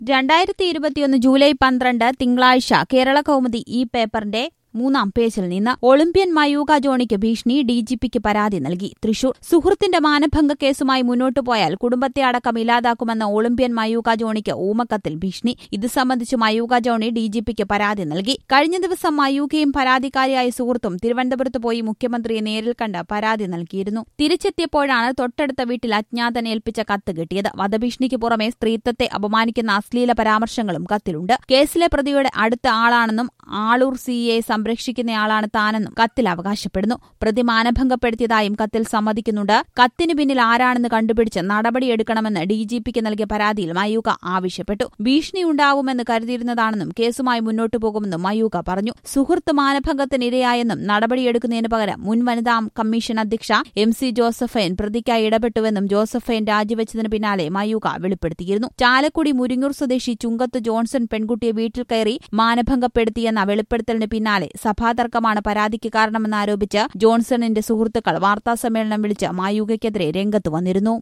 രണ്ടായിരത്തി ഇരുപത്തിയൊന്ന് ജൂലൈ പന്ത്രണ്ട് തിങ്കളാഴ്ച കേരള കൗമുദി ഈ പേപ്പറിന്റെ മൂന്നാം പേജിൽ നിന്ന് ഒളിമ്പ്യൻ മയൂക ജോണിക്ക് ഭീഷണി ഡിജിപിക്ക് പരാതി നൽകി തൃശൂർ സുഹൃത്തിന്റെ മാനഭംഗ കേസുമായി മുന്നോട്ടു പോയാൽ കുടുംബത്തെ അടക്കം ഇല്ലാതാക്കുമെന്ന ഒളിമ്പ്യൻ മയൂക ജോണിക്ക് ഊമക്കത്തിൽ ഭീഷണി ഇത് സംബന്ധിച്ച് മയൂക ജോണി ഡിജിപിക്ക് പരാതി നൽകി കഴിഞ്ഞ ദിവസം മയൂകയും പരാതിക്കാരിയായ സുഹൃത്തും തിരുവനന്തപുരത്ത് പോയി മുഖ്യമന്ത്രിയെ നേരിൽ കണ്ട് പരാതി നൽകിയിരുന്നു തിരിച്ചെത്തിയപ്പോഴാണ് തൊട്ടടുത്ത വീട്ടിൽ അജ്ഞാതൻ ഏൽപ്പിച്ച കത്ത് കിട്ടിയത് വധഭീഷണിക്ക് പുറമെ സ്ത്രീത്വത്തെ അപമാനിക്കുന്ന അശ്ലീല പരാമർശങ്ങളും കത്തിലുണ്ട് കേസിലെ പ്രതിയുടെ അടുത്ത ആളാണെന്നും ആളൂർ സിയെ സംരക്ഷിക്കുന്നയാളാണ് താനെന്നും കത്തിൽ അവകാശപ്പെടുന്നു പ്രതി മാനഭംഗപ്പെടുത്തിയതായും കത്തിൽ സമ്മതിക്കുന്നുണ്ട് കത്തിന് പിന്നിൽ ആരാണെന്ന് കണ്ടുപിടിച്ച് നടപടിയെടുക്കണമെന്ന് ഡിജിപിക്ക് നൽകിയ പരാതിയിൽ മയൂക ആവശ്യപ്പെട്ടു ഭീഷണിയുണ്ടാവുമെന്ന് കരുതിയിരുന്നതാണെന്നും കേസുമായി മുന്നോട്ടു പോകുമെന്നും മയൂക പറഞ്ഞു സുഹൃത്ത് മാനഭംഗത്തിനിരയായെന്നും നടപടിയെടുക്കുന്നതിന് പകരം മുൻ വനിതാ കമ്മീഷൻ അധ്യക്ഷ എം സി ജോസഫൈൻ പ്രതിക്കായി ഇടപെട്ടുവെന്നും ജോസഫൈൻ രാജിവെച്ചതിന് പിന്നാലെ മയൂക വെളിപ്പെടുത്തിയിരുന്നു ചാലക്കുടി മുരിങ്ങൂർ സ്വദേശി ചുങ്കത്ത് ജോൺസൺ പെൺകുട്ടിയെ വീട്ടിൽ കയറി മാനഭംഗപ്പെടുത്തിയെന്ന വെളിപ്പെടുത്തലിന് പിന്നാലെ സഭാതർക്കമാണ് പരാതിക്ക് കാരണമെന്നാരോപിച്ച് ജോൺസണിന്റെ സുഹൃത്തുക്കൾ വാർത്താസമ്മേളനം വിളിച്ച് മായൂകയ്ക്കെതിരെ രംഗത്ത് വന്നിരുന്നു